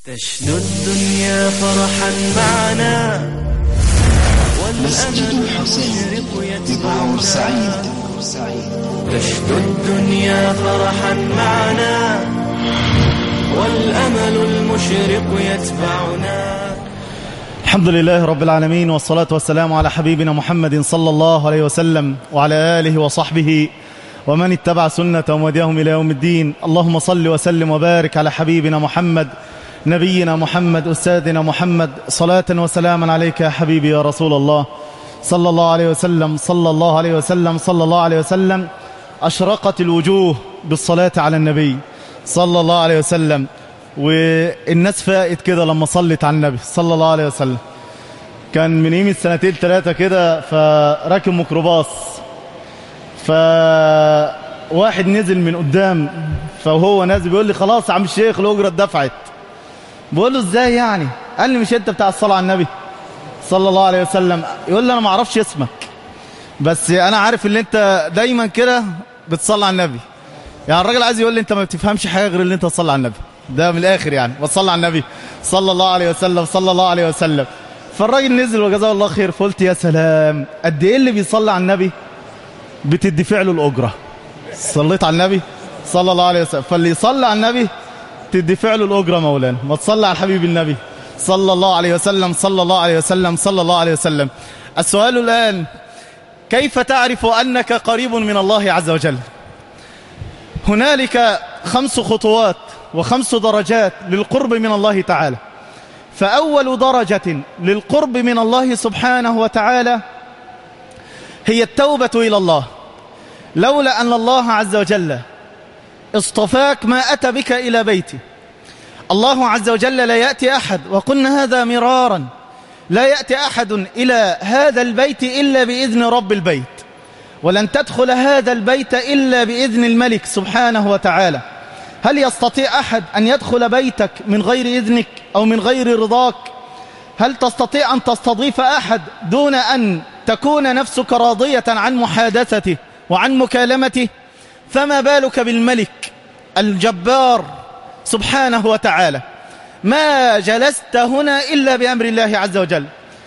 تشنو الدنيا فرحا معنا مسجد الحسين ببعور سعيد تشنو الدنيا فرحا معنا والأمل المشرق يتبعنا الحمد لله رب العالمين والصلاة والسلام على حبيبنا محمد صلى الله عليه وسلم وعلى آله وصحبه ومن اتبع سنة ومديهم إلى يوم الدين اللهم صل وسلم وبارك على حبيبنا محمد نبينا محمد أستاذنا محمد صلاة وسلاما عليك يا حبيبي يا رسول الله صلى الله عليه وسلم صلى الله عليه وسلم صلى الله عليه وسلم أشرقت الوجوه بالصلاة على النبي صلى الله عليه وسلم والناس فائت كده لما صلت على النبي صلى الله عليه وسلم كان من قيمة سنتين ثلاثة كده فراكب ميكروباص فواحد نزل من قدام فهو نازل بيقول لي خلاص يا عم الشيخ الأجرة اتدفعت بقول له ازاي يعني قال لي مش انت بتاع الصلاة على النبي صلى الله عليه وسلم يقول لي انا ما اعرفش اسمك بس انا عارف ان انت دايما كده بتصلي على النبي يعني الراجل عايز يقول لي انت ما بتفهمش حاجه غير اللي انت تصلي على النبي ده من الاخر يعني بتصلي على النبي صلى الله عليه وسلم صلى الله عليه وسلم فالراجل نزل وجزاه الله خير فقلت يا سلام قد ايه اللي بيصلي على النبي بتدفع له الاجره صليت على النبي صلى الله عليه وسلم فاللي يصلي على النبي تدفع له الأجرة مولانا ما تصلى على الحبيب النبي صلى الله عليه وسلم صلى الله عليه وسلم صلى الله عليه وسلم السؤال الآن كيف تعرف أنك قريب من الله عز وجل هنالك خمس خطوات وخمس درجات للقرب من الله تعالى فأول درجة للقرب من الله سبحانه وتعالى هي التوبة إلى الله لولا أن الله عز وجل اصطفاك ما أتى بك إلى بيتي الله عز وجل لا يأتي أحد وقلنا هذا مرارا لا يأتي أحد إلى هذا البيت إلا بإذن رب البيت ولن تدخل هذا البيت إلا بإذن الملك سبحانه وتعالى هل يستطيع أحد أن يدخل بيتك من غير إذنك أو من غير رضاك هل تستطيع أن تستضيف أحد دون أن تكون نفسك راضية عن محادثته وعن مكالمته فما بالك بالملك الجبار سبحانه وتعالى ما جلست هنا إلا بأمر الله عز وجل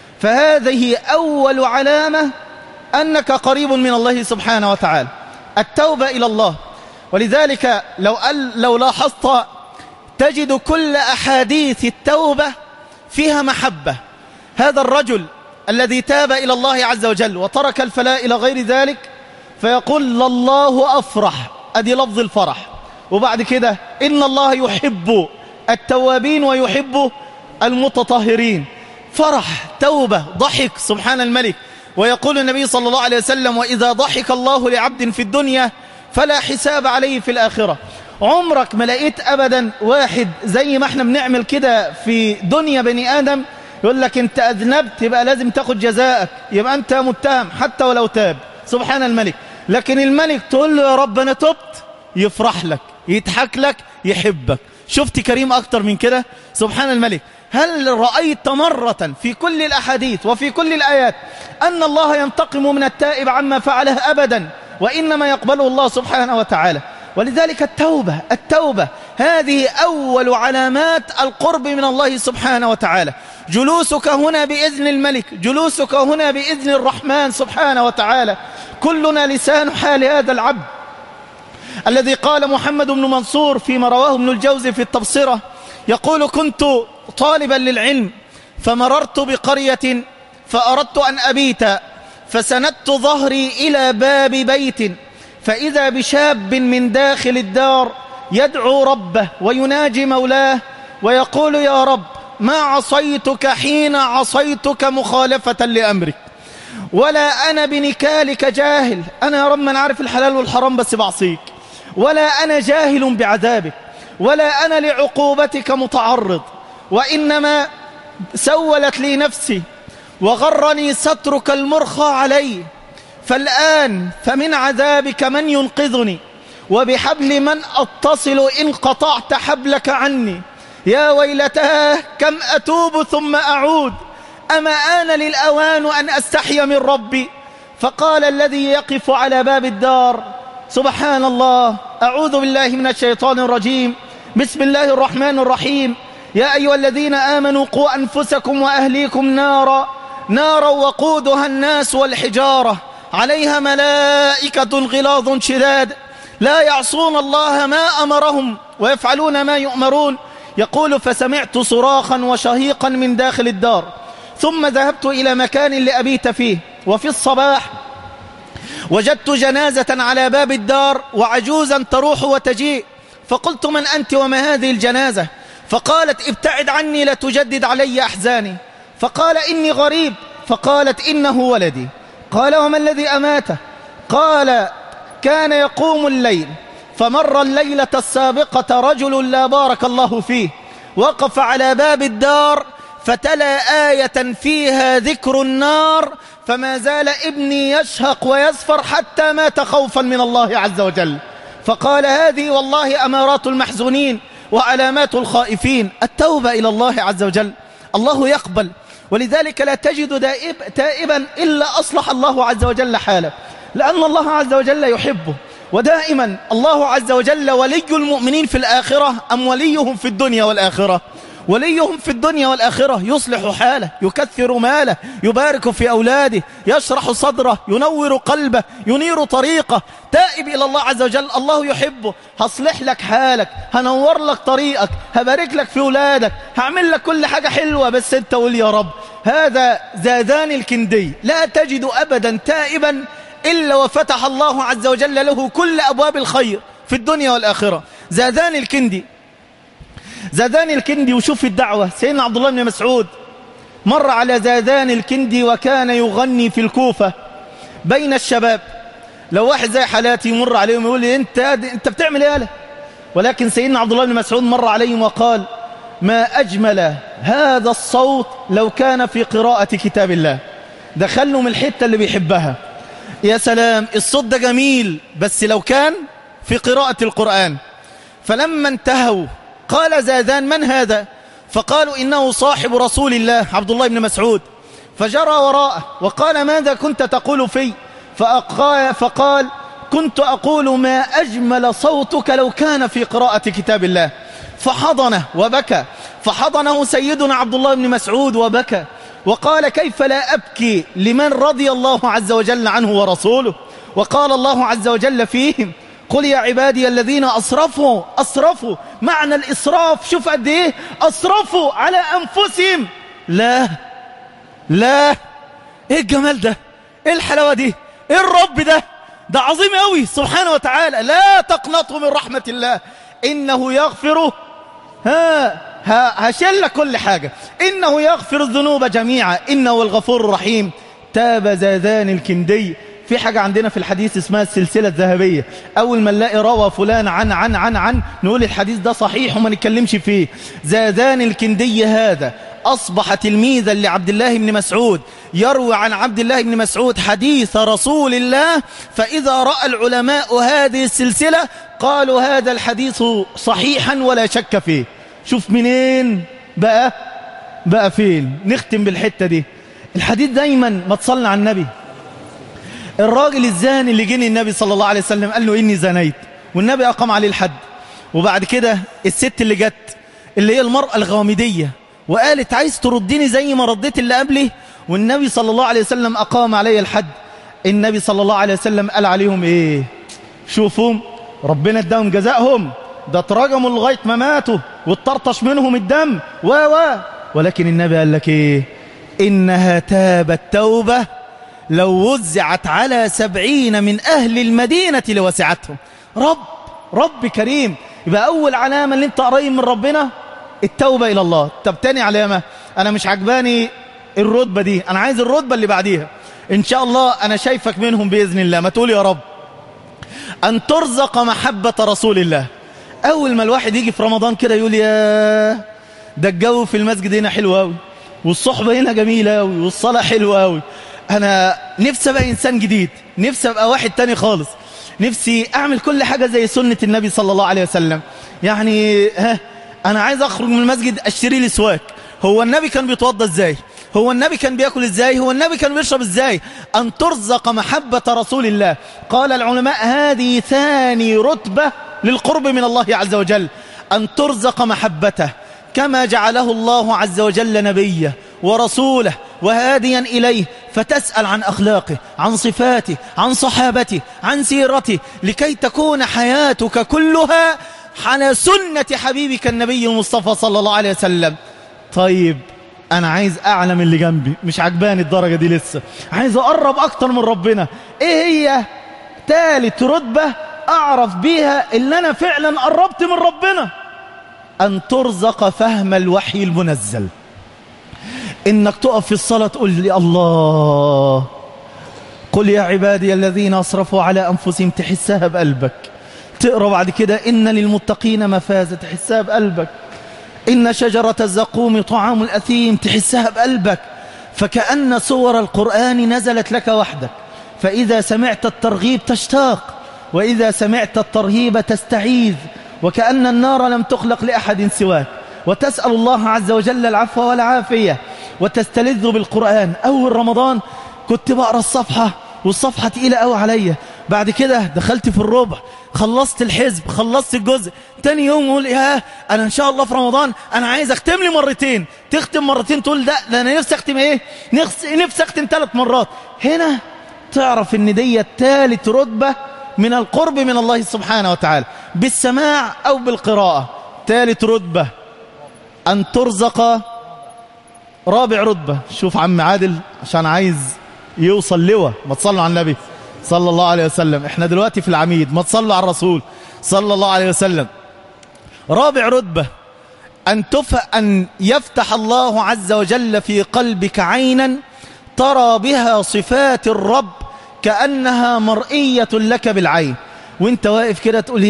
فهذه أول علامة أنك قريب من الله سبحانه وتعالى التوبة إلى الله ولذلك لو, لو لاحظت تجد كل أحاديث التوبة فيها محبة هذا الرجل الذي تاب إلى الله عز وجل وترك الفلاء إلى غير ذلك فيقول الله أفرح أدي لفظ الفرح وبعد كده إن الله يحب التوابين ويحب المتطهرين فرح توبة ضحك سبحان الملك ويقول النبي صلى الله عليه وسلم وإذا ضحك الله لعبد في الدنيا فلا حساب عليه في الآخرة عمرك ما لقيت أبدا واحد زي ما احنا بنعمل كده في دنيا بني آدم يقول لك انت أذنبت يبقى لازم تاخد جزاءك يبقى انت متهم حتى ولو تاب سبحان الملك لكن الملك تقول له يا رب أنا تبت يفرح لك يضحك لك يحبك شفت كريم أكتر من كده سبحان الملك هل رأيت مرة في كل الأحاديث وفي كل الآيات أن الله ينتقم من التائب عما فعله أبدا وإنما يقبله الله سبحانه وتعالى ولذلك التوبة التوبة هذه أول علامات القرب من الله سبحانه وتعالى جلوسك هنا بإذن الملك جلوسك هنا بإذن الرحمن سبحانه وتعالى كلنا لسان حال هذا العبد الذي قال محمد بن منصور فيما رواه ابن الجوزي في التبصرة يقول كنت طالبا للعلم فمررت بقرية فأردت أن أبيت فسندت ظهري إلى باب بيت فإذا بشاب من داخل الدار يدعو ربه ويناجي مولاه ويقول يا رب ما عصيتك حين عصيتك مخالفة لأمرك ولا أنا بنكالك جاهل أنا يا رب من عارف الحلال والحرام بس بعصيك ولا أنا جاهل بعذابك ولا أنا لعقوبتك متعرض وإنما سولت لي نفسي وغرني سترك المرخى علي فالآن فمن عذابك من ينقذني وبحبل من أتصل إن قطعت حبلك عني يا ويلتاه كم أتوب ثم أعود أما آن للأوان أن أستحي من ربي فقال الذي يقف على باب الدار سبحان الله أعوذ بالله من الشيطان الرجيم بسم الله الرحمن الرحيم يا أيها الذين آمنوا قوا أنفسكم وأهليكم نارا نارا وقودها الناس والحجارة عليها ملائكة غلاظ شداد لا يعصون الله ما أمرهم ويفعلون ما يؤمرون يقول فسمعت صراخا وشهيقا من داخل الدار ثم ذهبت إلى مكان لأبيت فيه وفي الصباح وجدت جنازة على باب الدار وعجوزا تروح وتجيء فقلت من أنت وما هذه الجنازة فقالت ابتعد عني لا تجدد علي أحزاني فقال إني غريب فقالت إنه ولدي قال وما الذي أماته قال كان يقوم الليل فمر الليلة السابقة رجل لا بارك الله فيه وقف على باب الدار فتلا آية فيها ذكر النار فما زال ابني يشهق ويصفر حتى مات خوفا من الله عز وجل فقال هذه والله أمارات المحزونين وعلامات الخائفين التوبة إلى الله عز وجل الله يقبل ولذلك لا تجد دائب تائبا إلا أصلح الله عز وجل حاله لأن الله عز وجل يحبه ودائما الله عز وجل ولي المؤمنين في الآخرة أم وليهم في الدنيا والآخرة وليهم في الدنيا والآخرة يصلح حاله يكثر ماله يبارك في أولاده يشرح صدره ينور قلبه ينير طريقه تائب إلى الله عز وجل الله يحبه هصلح لك حالك هنور لك طريقك هبارك لك في أولادك هعمل لك كل حاجة حلوة بس انت قول يا رب هذا زادان الكندي لا تجد أبدا تائبا إلا وفتح الله عز وجل له كل أبواب الخير في الدنيا والآخرة زادان الكندي زادان الكندي وشوف الدعوة سيدنا عبد الله بن مسعود مر على زادان الكندي وكان يغني في الكوفة بين الشباب لو واحد زي حالاتي يمر عليهم يقول لي انت انت بتعمل ايه ولكن سيدنا عبد الله بن مسعود مر عليهم وقال ما أجمل هذا الصوت لو كان في قراءة كتاب الله دخلوا من الحتة اللي بيحبها يا سلام الصوت ده جميل بس لو كان في قراءة القرآن فلما انتهوا قال زادان من هذا فقالوا إنه صاحب رسول الله عبد الله بن مسعود فجرى وراءه وقال ماذا كنت تقول في فأقال فقال كنت أقول ما أجمل صوتك لو كان في قراءة كتاب الله فحضنه وبكى فحضنه سيدنا عبد الله بن مسعود وبكى وقال كيف لا أبكي لمن رضي الله عز وجل عنه ورسوله وقال الله عز وجل فيهم قل يا عبادي الذين أسرفوا أسرفوا معنى الإسراف شوف قد إيه أسرفوا على أنفسهم لا لا إيه الجمال ده إيه الحلاوة دي إيه الرب ده ده عظيم قوي سبحانه وتعالى لا تقنطوا من رحمة الله إنه يغفر ها هشل كل حاجة إنه يغفر الذنوب جميعا إنه الغفور الرحيم تاب زادان الكندي في حاجة عندنا في الحديث اسمها السلسلة الذهبية أول ما نلاقي روى فلان عن عن عن عن نقول الحديث ده صحيح وما نتكلمش فيه زادان الكندي هذا أصبح تلميذا لعبد الله بن مسعود يروي عن عبد الله بن مسعود حديث رسول الله فإذا رأى العلماء هذه السلسلة قالوا هذا الحديث صحيحا ولا شك فيه شوف منين بقى بقى فين نختم بالحتة دي الحديث دايما ما تصلنا على النبي الراجل الزاني اللي جيني النبي صلى الله عليه وسلم قال له إني زنيت والنبي أقام عليه الحد وبعد كده الست اللي جت اللي هي المرأة الغامدية وقالت عايز تردني زي ما رديت اللي قبلي والنبي صلى الله عليه وسلم أقام علي الحد النبي صلى الله عليه وسلم قال عليهم إيه شوفوا ربنا اداهم جزائهم ده اترجموا لغاية ما ماتوا واتطرطش منهم الدم و و ولكن النبي قال لك ايه إنها تابت توبة لو وزعت على سبعين من أهل المدينة لوسعتهم رب رب كريم يبقى أول علامة اللي انت قريب من ربنا التوبة إلى الله طب تاني علامة أنا مش عجباني الرتبة دي أنا عايز الرتبة اللي بعديها إن شاء الله أنا شايفك منهم بإذن الله ما تقول يا رب أن ترزق محبة رسول الله أول ما الواحد يجي في رمضان كده يقول يا ده الجو في المسجد هنا حلو قوي والصحبة هنا جميلة قوي والصلاة حلوة قوي أنا نفسي أبقى إنسان جديد نفسي أبقى واحد تاني خالص نفسي أعمل كل حاجة زي سنة النبي صلى الله عليه وسلم يعني ها أنا عايز أخرج من المسجد أشتري لي سواك هو النبي كان بيتوضى إزاي هو النبي كان بيأكل إزاي هو النبي كان بيشرب إزاي أن ترزق محبة رسول الله قال العلماء هذه ثاني رتبة للقرب من الله عز وجل أن ترزق محبته كما جعله الله عز وجل نبيه ورسوله وهاديا إليه فتسأل عن أخلاقه عن صفاته عن صحابته عن سيرته لكي تكون حياتك كلها على سنة حبيبك النبي المصطفى صلى الله عليه وسلم طيب أنا عايز أعلم اللي جنبي مش عجباني الدرجة دي لسه عايز أقرب أكتر من ربنا إيه هي تالت رتبة أعرف بيها اللي أنا فعلا قربت من ربنا أن ترزق فهم الوحي المنزل إنك تقف في الصلاة تقول لي الله قل يا عبادي الذين أصرفوا على أنفسهم تحسها بقلبك تقرأ بعد كده إن للمتقين مفازة تحسها بقلبك إن شجرة الزقوم طعام الأثيم تحسها بقلبك فكأن صور القرآن نزلت لك وحدك فإذا سمعت الترغيب تشتاق وإذا سمعت الترهيب تستعيذ وكأن النار لم تخلق لأحد سواك وتسأل الله عز وجل العفو والعافية وتستلذ بالقرآن أول رمضان كنت بقرأ الصفحة والصفحة تقيلة قوي عليا بعد كده دخلت في الربع خلصت الحزب خلصت الجزء تاني يوم اقول يا انا ان شاء الله في رمضان انا عايز اختم لي مرتين تختم مرتين تقول ده ده انا نفسي اختم ايه نفسي نفسي اختم ثلاث مرات هنا تعرف ان دي ثالث رتبه من القرب من الله سبحانه وتعالى بالسماع او بالقراءه ثالث رتبه ان ترزق رابع رتبه شوف عم عادل عشان عايز يوصل لواء ما تصلوا على النبي صلى الله عليه وسلم احنا دلوقتي في العميد ما تصلوا على الرسول صلى الله عليه وسلم رابع رتبة أن, تف... أن يفتح الله عز وجل في قلبك عينا ترى بها صفات الرب كأنها مرئية لك بالعين وانت واقف كده تقول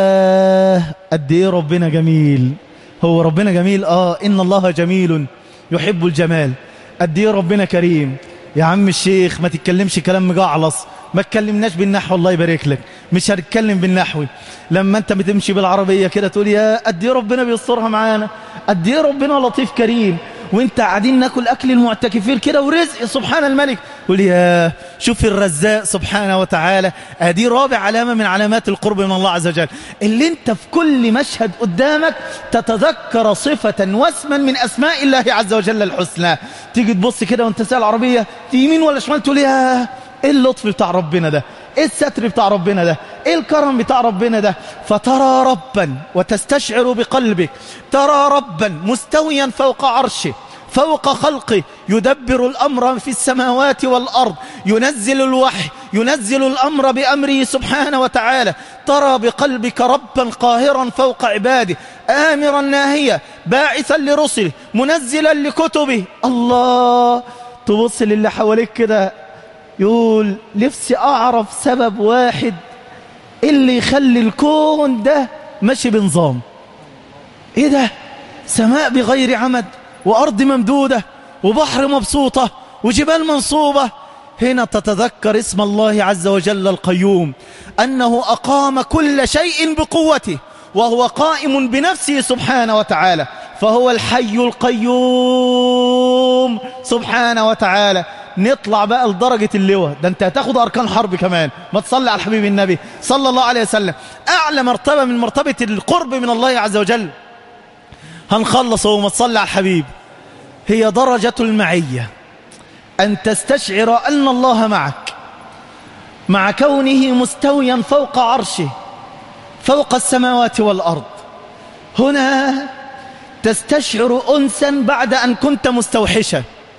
يا قد ايه ربنا جميل هو ربنا جميل اه ان الله جميل يحب الجمال قد ايه ربنا كريم يا عم الشيخ ما تتكلمش كلام مجعلص ما تكلمناش بالنحو الله يبارك لك مش هنتكلم بالنحو لما انت بتمشي بالعربية كده تقول يا قد ايه ربنا بيسترها معانا قد ايه ربنا لطيف كريم وانت قاعدين ناكل اكل المعتكفين كده ورزق سبحان الملك قول يا شوف الرزاق سبحانه وتعالى ادي رابع علامة من علامات القرب من الله عز وجل اللي انت في كل مشهد قدامك تتذكر صفة واسما من اسماء الله عز وجل الحسنى تيجي تبص كده وانت سال العربية يمين ولا شمال تقول يا ايه اللطف بتاع ربنا ده ايه الستر بتاع ربنا ده ايه الكرم بتاع ربنا ده فترى ربا وتستشعر بقلبك ترى ربا مستويا فوق عرشه فوق خلقه يدبر الأمر في السماوات والأرض ينزل الوحي ينزل الأمر بأمره سبحانه وتعالى ترى بقلبك ربا قاهرا فوق عباده آمرا ناهيا باعثا لرسله منزلا لكتبه الله تبص للي حواليك كده يقول نفسي أعرف سبب واحد اللي يخلي الكون ده ماشي بنظام ايه ده سماء بغير عمد وأرض ممدودة وبحر مبسوطة وجبال منصوبة هنا تتذكر اسم الله عز وجل القيوم أنه أقام كل شيء بقوته وهو قائم بنفسه سبحانه وتعالى فهو الحي القيوم سبحانه وتعالى نطلع بقى لدرجة اللواء ده انت هتاخد أركان حرب كمان ما تصلي على الحبيب النبي صلى الله عليه وسلم أعلى مرتبة من مرتبة القرب من الله عز وجل هنخلص وما تصلي على الحبيب هي درجة المعية أن تستشعر أن الله معك مع كونه مستويا فوق عرشه فوق السماوات والأرض هنا تستشعر أنسا بعد أن كنت مستوحشا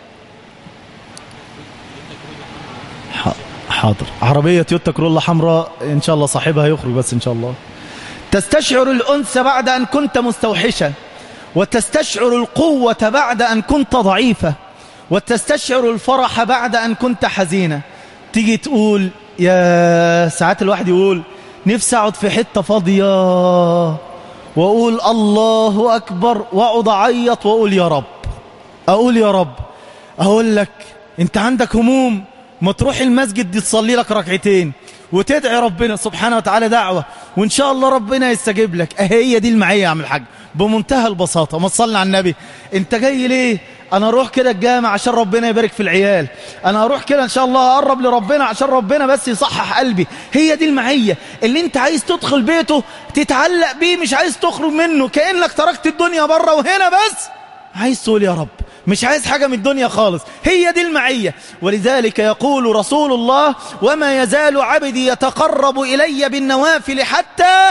حاضر عربية تويوتا كرولا حمراء إن شاء الله صاحبها يخرج بس إن شاء الله تستشعر الأنس بعد أن كنت مستوحشا وتستشعر القوة بعد أن كنت ضعيفة وتستشعر الفرح بعد أن كنت حزينة تيجي تقول يا ساعات الواحد يقول نفسي أقعد في حتة فاضية وأقول الله أكبر وأقعد أعيط وأقول يا رب أقول يا رب أقول لك أنت عندك هموم ما تروح المسجد دي تصلي لك ركعتين وتدعي ربنا سبحانه وتعالى دعوة وإن شاء الله ربنا يستجيب لك أهي دي المعية يا عم الحاج بمنتهى البساطة ما تصلي على النبي انت جاي ليه انا اروح كده الجامع عشان ربنا يبارك في العيال انا اروح كده ان شاء الله اقرب لربنا عشان ربنا بس يصحح قلبي هي دي المعية اللي انت عايز تدخل بيته تتعلق بيه مش عايز تخرج منه كأنك تركت الدنيا بره وهنا بس عايز تقول يا رب مش عايز حاجة من الدنيا خالص هي دي المعية ولذلك يقول رسول الله وما يزال عبدي يتقرب إلي بالنوافل حتى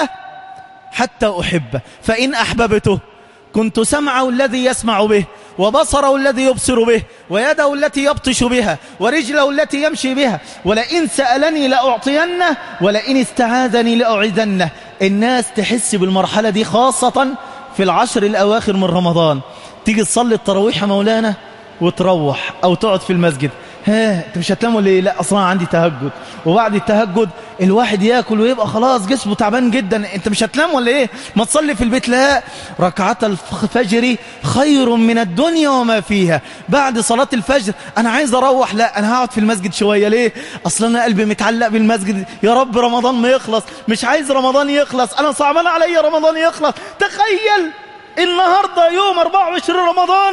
حتى أحبه فإن أحببته كنت سمعه الذي يسمع به وبصره الذي يبصر به ويده التي يبطش بها ورجله التي يمشي بها ولئن سألني لأعطينه ولئن استعاذني لأعيذنه الناس تحس بالمرحلة دي خاصة في العشر الأواخر من رمضان تيجي تصلي التراويح يا مولانا وتروح أو تقعد في المسجد ها انت مش هتنام ولا ايه لا اصلا عندي تهجد وبعد التهجد الواحد ياكل ويبقى خلاص جسمه تعبان جدا انت مش هتنام ولا ايه ما تصلي في البيت لا ركعات الفجر خير من الدنيا وما فيها بعد صلاة الفجر انا عايز اروح لا انا هقعد في المسجد شوية ليه اصلا انا قلبي متعلق بالمسجد يا رب رمضان ما يخلص مش عايز رمضان يخلص انا صعبان عليا رمضان يخلص تخيل النهاردة يوم 24 رمضان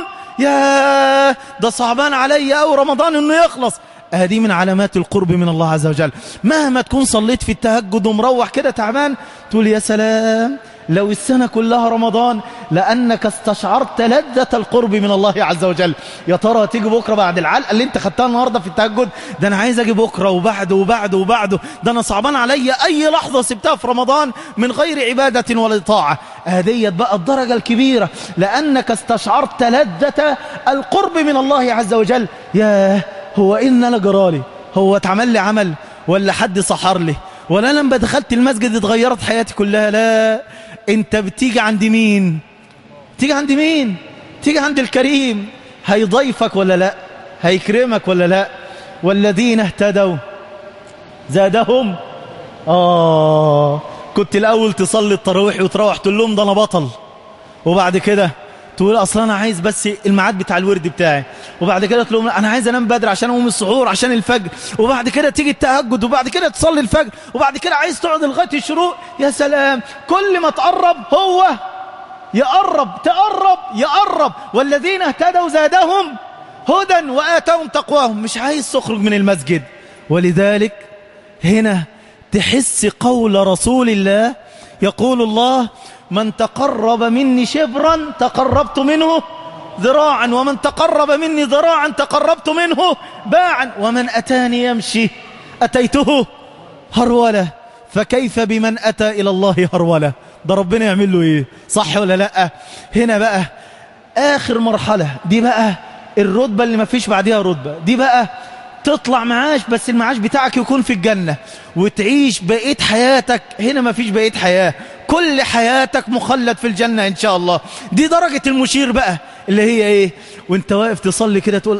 يا ده صعبان عليا أو رمضان انه يخلص هذه من علامات القرب من الله عز وجل مهما تكون صليت في التهجد ومروح كده تعبان تقول يا سلام لو السنة كلها رمضان لأنك استشعرت لذة القرب من الله عز وجل يا ترى تيجي بكرة بعد العلقة اللي انت خدتها النهاردة في التهجد ده أنا عايز أجي بكرة وبعده وبعده وبعده ده أنا صعبان عليا أي لحظة سبتها في رمضان من غير عبادة ولا طاعة هذه بقى الدرجة الكبيرة لأنك استشعرت لذة القرب من الله عز وجل ياه هو إن أنا جرالي هو اتعمل لي عمل ولا حد سحر لي ولا لما دخلت المسجد اتغيرت حياتي كلها لا انت بتيجي عند مين تيجي عند مين تيجي عند الكريم هيضيفك ولا لا هيكرمك ولا لا والذين اهتدوا زادهم آه كنت الأول تصلي التراويح وتروح تقول لهم ده أنا بطل وبعد كده تقول اصلا انا عايز بس الميعاد بتاع الورد بتاعي وبعد كده تقول انا عايز انام بدري عشان اقوم السحور عشان الفجر وبعد كده تيجي التهجد وبعد كده تصلي الفجر وبعد كده عايز تقعد لغايه الشروق يا سلام كل ما تقرب هو يقرب تقرب يقرب والذين اهتدوا زادهم هدى واتاهم تقواهم مش عايز تخرج من المسجد ولذلك هنا تحس قول رسول الله يقول الله من تقرب مني شبرا تقربت منه ذراعا ومن تقرب مني ذراعا تقربت منه باعا ومن أتاني يمشي أتيته هرولة فكيف بمن أتى إلى الله هرولة ده ربنا يعمل له إيه صح ولا لا هنا بقى آخر مرحلة دي بقى الرتبة اللي ما فيش بعدها رتبة دي بقى تطلع معاش بس المعاش بتاعك يكون في الجنة وتعيش بقية حياتك هنا ما فيش بقية حياة كل حياتك مخلد في الجنة إن شاء الله دي درجة المشير بقى اللي هي إيه وانت واقف تصلي كده تقول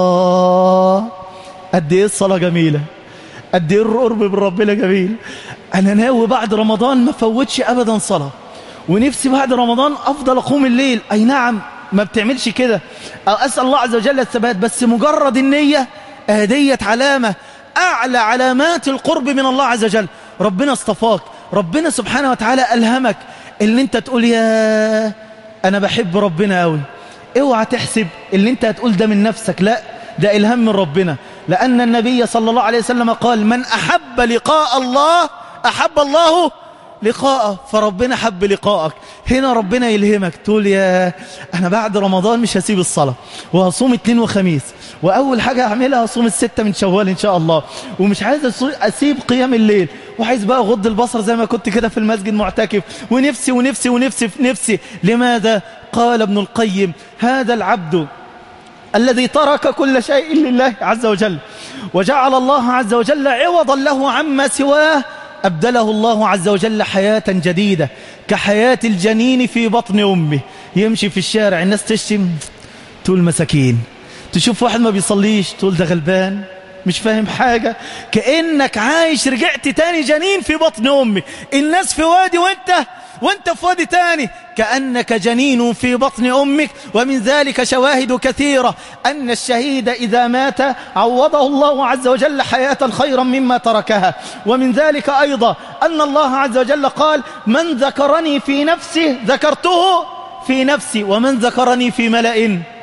الله قد إيه الصلاة جميلة قد إيه القرب من ربنا جميل أنا ناوي بعد رمضان ما فوتش أبدا صلاة ونفسي بعد رمضان أفضل أقوم الليل أي نعم ما بتعملش كده أو أسأل الله عز وجل الثبات بس مجرد النية هدية علامة أعلى علامات القرب من الله عز وجل ربنا اصطفاك ربنا سبحانه وتعالى ألهمك اللي انت تقول يا أنا بحب ربنا أوي اوعى تحسب اللي انت هتقول ده من نفسك لا ده إلهام من ربنا لأن النبي صلى الله عليه وسلم قال من أحب لقاء الله أحب الله لقاءه فربنا حب لقاءك هنا ربنا يلهمك تقول يا أنا بعد رمضان مش هسيب الصلاة وهصوم اثنين وخميس وأول حاجة أعملها هصوم الستة من شوال إن شاء الله ومش عايز أسيب قيام الليل وعايز بقى غض البصر زي ما كنت كده في المسجد معتكف ونفسي ونفسي ونفسي في نفسي لماذا قال ابن القيم هذا العبد الذي ترك كل شيء لله عز وجل وجعل الله عز وجل عوضا له عما سواه أبدله الله عز وجل حياة جديدة كحياة الجنين في بطن أمه يمشي في الشارع الناس تشتم تقول مساكين تشوف واحد ما بيصليش تقول ده غلبان مش فاهم حاجة كأنك عايش رجعت تاني جنين في بطن أمك الناس في وادي وانت وانت في وادي تاني كأنك جنين في بطن أمك ومن ذلك شواهد كثيرة أن الشهيد إذا مات عوضه الله عز وجل حياة خيرا مما تركها ومن ذلك أيضا أن الله عز وجل قال من ذكرني في نفسه ذكرته في نفسي ومن ذكرني في ملأ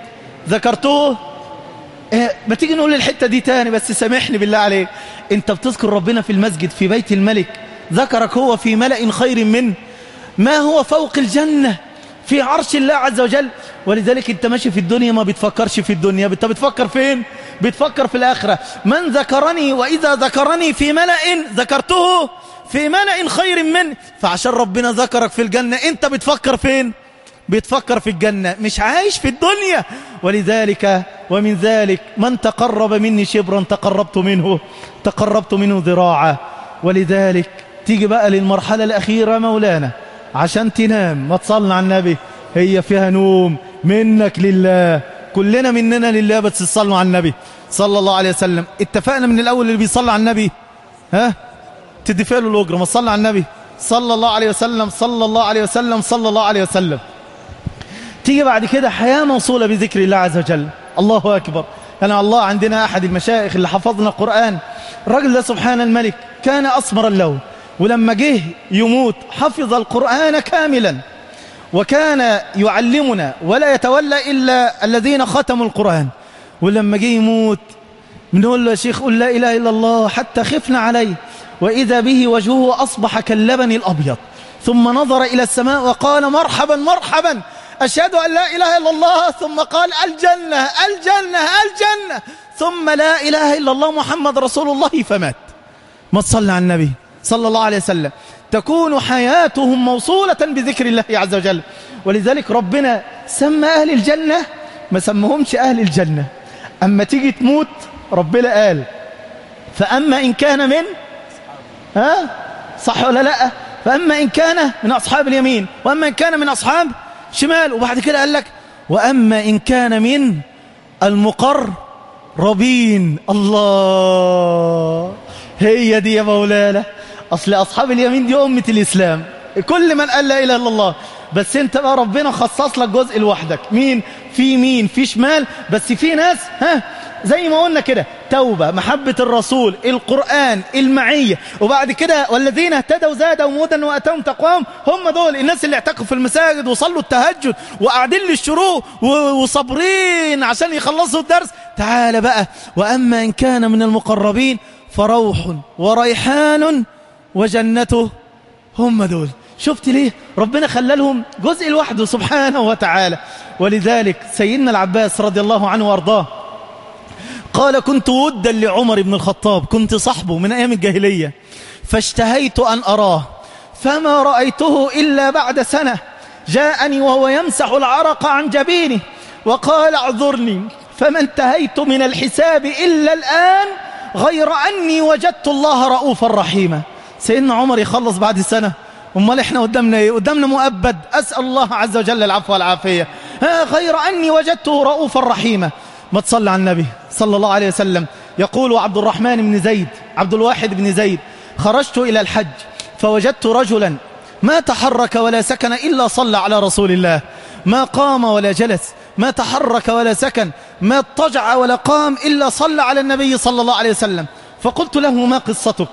ذكرته إيه ما تيجي نقول الحتة دي تاني بس سامحني بالله عليك انت بتذكر ربنا في المسجد في بيت الملك ذكرك هو في ملأ خير منه ما هو فوق الجنة في عرش الله عز وجل ولذلك انت ماشي في الدنيا ما بتفكرش في الدنيا انت بتفكر فين بتفكر في الآخرة من ذكرني وإذا ذكرني في ملأ ذكرته في ملأ خير منه فعشان ربنا ذكرك في الجنة انت بتفكر فين بتفكر في الجنة مش عايش في الدنيا ولذلك ومن ذلك من تقرب مني شبرا تقربت منه تقربت منه ذراعا ولذلك تيجي بقى للمرحلة الأخيرة مولانا عشان تنام ما تصلنا على النبي هي فيها نوم منك لله كلنا مننا لله بس تصلوا على النبي صلى الله عليه وسلم اتفقنا من الأول اللي بيصلي على النبي ها تدفع له الأجرة ما تصلي على النبي صلى الله عليه وسلم صلى الله عليه وسلم صلى الله عليه وسلم تيجي بعد كده حياة موصولة بذكر الله عز وجل الله أكبر كان يعني الله عندنا أحد المشايخ اللي حفظنا القرآن الرجل ده سبحان الملك كان أسمر اللون ولما جه يموت حفظ القرآن كاملا وكان يعلمنا ولا يتولى إلا الذين ختموا القرآن ولما جه يموت بنقول له يا شيخ قل لا إله إلا الله حتى خفنا عليه وإذا به وجهه أصبح كاللبن الأبيض ثم نظر إلى السماء وقال مرحبا مرحبا أشهد أن لا إله إلا الله ثم قال الجنة الجنة الجنة ثم لا إله إلا الله محمد رسول الله فمات ما تصلى على النبي صلى الله عليه وسلم تكون حياتهم موصولة بذكر الله عز وجل ولذلك ربنا سمى أهل الجنة ما سمهمش أهل الجنة أما تيجي تموت ربنا قال فأما إن كان من ها صح ولا لا فأما إن كان من أصحاب اليمين وأما إن كان من أصحاب شمال وبعد كده قال لك وأما إن كان من المقربين الله هي دي يا مولانا أصل أصحاب اليمين دي أمة الإسلام كل من قال لا إله إلا الله بس انت بقى ربنا خصص لك جزء لوحدك مين في يمين في شمال بس في ناس ها زي ما قلنا كده توبة محبة الرسول القرآن المعية وبعد كده والذين اهتدوا زادوا هدى واتاهم تقواهم هم دول الناس اللي اعتكفوا في المساجد وصلوا التهجد وقاعدين للشروق وصابرين عشان يخلصوا الدرس تعال بقى وأما إن كان من المقربين فروح وريحان وجنته هم دول شفت ليه ربنا خلالهم جزء لوحده سبحانه وتعالى ولذلك سيدنا العباس رضي الله عنه وارضاه قال كنت ودا لعمر بن الخطاب كنت صحبه من أيام الجاهلية فاشتهيت أن أراه فما رأيته إلا بعد سنة جاءني وهو يمسح العرق عن جبينه وقال اعذرني فما انتهيت من الحساب إلا الآن غير أني وجدت الله رؤوفا رحيما سيدنا عمر يخلص بعد سنة امال احنا قدامنا ايه قدامنا مؤبد اسال الله عز وجل العفو والعافيه ها غير اني وجدته رؤوفا رحيما ما تصلى على النبي صلى الله عليه وسلم يقول عبد الرحمن بن زيد عبد الواحد بن زيد خرجت الى الحج فوجدت رجلا ما تحرك ولا سكن الا صلى على رسول الله ما قام ولا جلس ما تحرك ولا سكن ما اضطجع ولا قام الا صلى على النبي صلى الله عليه وسلم فقلت له ما قصتك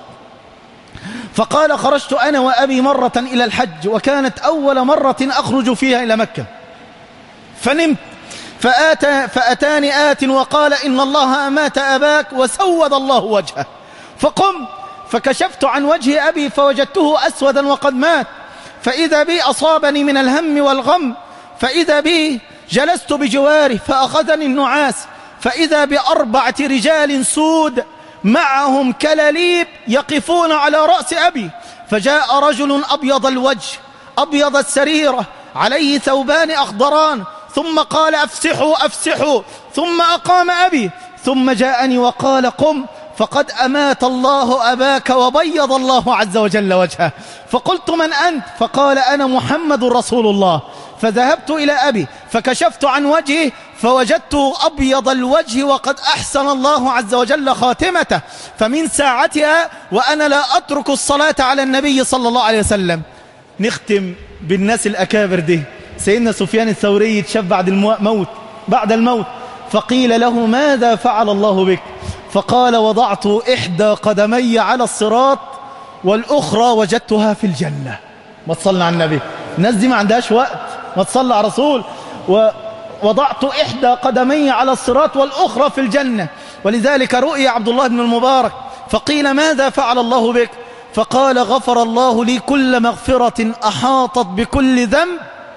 فقال خرجت أنا وأبي مرة إلى الحج وكانت أول مرة أخرج فيها إلى مكة فنمت فآتى فأتاني آت وقال إن الله أمات أباك وسود الله وجهه فقم فكشفت عن وجه أبي فوجدته أسودا وقد مات فإذا بي أصابني من الهم والغم فإذا بي جلست بجواره فأخذني النعاس فإذا بأربعة رجال سود معهم كلاليب يقفون على رأس أبي فجاء رجل أبيض الوجه أبيض السريرة عليه ثوبان أخضران ثم قال أفسحوا أفسحوا ثم أقام أبي ثم جاءني وقال قم فقد أمات الله أباك وبيض الله عز وجل وجهه فقلت من أنت فقال أنا محمد رسول الله فذهبت إلى أبي فكشفت عن وجهه فوجدته أبيض الوجه وقد أحسن الله عز وجل خاتمته فمن ساعتها وأنا لا أترك الصلاة على النبي صلى الله عليه وسلم نختم بالناس الأكابر دي سيدنا سفيان الثوري يتشف بعد الموت بعد الموت فقيل له ماذا فعل الله بك فقال وضعت إحدى قدمي على الصراط والأخرى وجدتها في الجنة ما تصلى على النبي الناس دي ما عندهاش وقت ما تصلى على رسول و وضعت إحدى قدمي على الصراط والأخرى في الجنة ولذلك رؤي عبد الله بن المبارك فقيل ماذا فعل الله بك فقال غفر الله لي كل مغفرة أحاطت بكل ذنب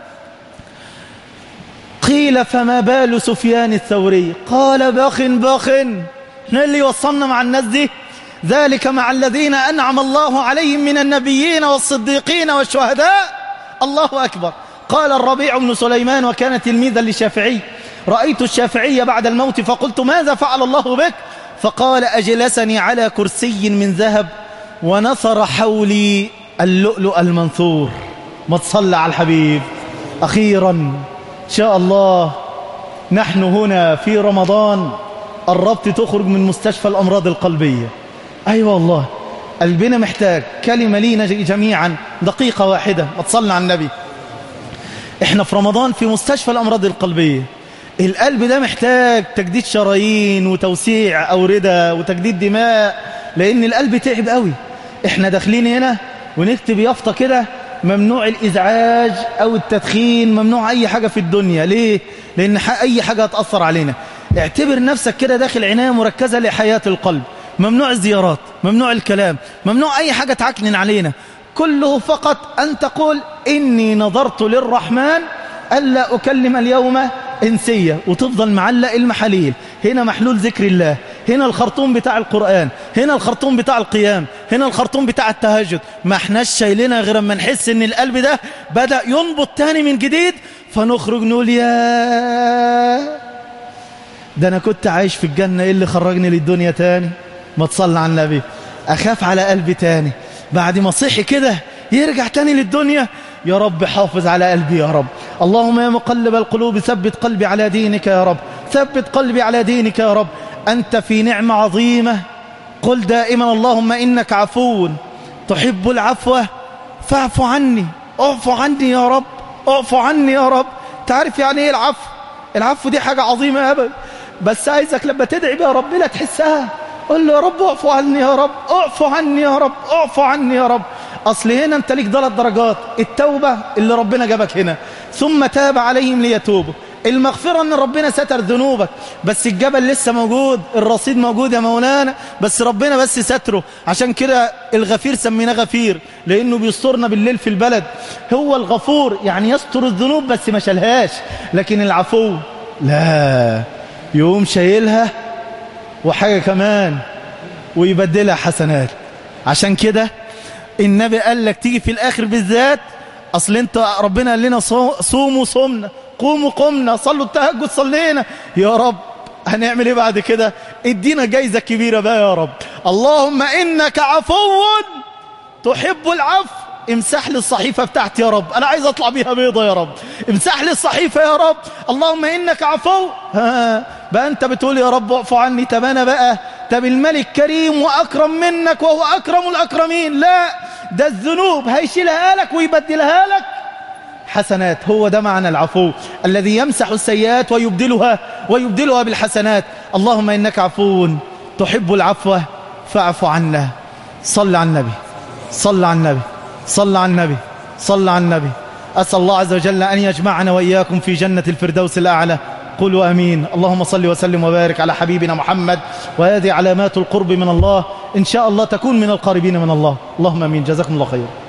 قيل فما بال سفيان الثوري قال بخ بخ احنا اللي وصلنا مع الناس دي ذلك مع الذين أنعم الله عليهم من النبيين والصديقين والشهداء الله أكبر قال الربيع بن سليمان وكان تلميذا للشافعي رأيت الشافعي بعد الموت فقلت ماذا فعل الله بك فقال أجلسني على كرسي من ذهب ونثر حولي اللؤلؤ المنثور ما تصلى على الحبيب أخيرا إن شاء الله نحن هنا في رمضان قربت تخرج من مستشفى الأمراض القلبية أيوة والله قلبنا محتاج كلمة لينا جميعا دقيقة واحدة ما تصلى على النبي احنا في رمضان في مستشفى الأمراض القلبية القلب ده محتاج تجديد شرايين وتوسيع أوردة وتجديد دماء لأن القلب تعب قوي احنا داخلين هنا ونكتب يافطة كده ممنوع الإزعاج أو التدخين ممنوع أي حاجة في الدنيا ليه؟ لأن أي حاجة هتأثر علينا اعتبر نفسك كده داخل عناية مركزة لحياة القلب ممنوع الزيارات ممنوع الكلام ممنوع أي حاجة تعكنن علينا كله فقط أن تقول إني نظرت للرحمن ألا أكلم اليوم إنسية وتفضل معلق المحاليل هنا محلول ذكر الله هنا الخرطوم بتاع القرآن هنا الخرطوم بتاع القيام هنا الخرطوم بتاع التهجد ما احناش شايلينها غير اما نحس ان القلب ده بدأ ينبض تاني من جديد فنخرج نقول يا ده انا كنت عايش في الجنة ايه اللي خرجني للدنيا تاني ما تصلى على النبي اخاف على قلبي تاني بعد ما صحي كده يرجع تاني للدنيا يا رب حافظ على قلبي يا رب اللهم يا مقلب القلوب ثبت قلبي على دينك يا رب ثبت قلبي على دينك يا رب أنت في نعمة عظيمة قل دائما اللهم إنك عفو تحب العفو فاعف عني اعفو عني يا رب اعفو عني يا رب تعرف يعني ايه العفو العفو دي حاجة عظيمة أبدا بس عايزك لما تدعي بها ربنا تحسها قل له يا رب اعفو عني يا رب اعفو عني يا رب اعفو عني يا رب أصل هنا أنت ليك ثلاث درجات التوبة اللي ربنا جابك هنا ثم تاب عليهم ليتوبوا المغفرة أن ربنا ستر ذنوبك بس الجبل لسه موجود الرصيد موجود يا مولانا بس ربنا بس ستره عشان كده الغفير سميناه غفير لأنه بيسترنا بالليل في البلد هو الغفور يعني يستر الذنوب بس ما شالهاش لكن العفو لا يقوم شايلها وحاجة كمان ويبدلها حسنات عشان كده النبي قال لك تيجي في الآخر بالذات أصل انت ربنا قال لنا صوموا صمنا قوموا قمنا صلوا التهجد صلينا يا رب هنعمل ايه بعد كده ادينا جايزة كبيرة بقى يا رب اللهم انك عفو تحب العفو امسح لي الصحيفة بتاعتي يا رب انا عايز اطلع بيها بيضة يا رب امسح لي الصحيفة يا رب اللهم انك عفو ها بقى انت بتقول يا رب اعفو عني طب انا بقى طب الملك كريم واكرم منك وهو اكرم الاكرمين لا ده الذنوب هيشيلها لك ويبدلها لك حسنات هو ده معنى العفو الذي يمسح السيئات ويبدلها ويبدلها بالحسنات اللهم إنك عفو تحب العفو فاعف عنا صل على النبي صل على النبي صل على النبي صل على النبي أسأل الله عز وجل أن يجمعنا وإياكم في جنة الفردوس الأعلى قولوا أمين اللهم صل وسلم وبارك على حبيبنا محمد وهذه علامات القرب من الله إن شاء الله تكون من القريبين من الله اللهم أمين جزاكم الله خير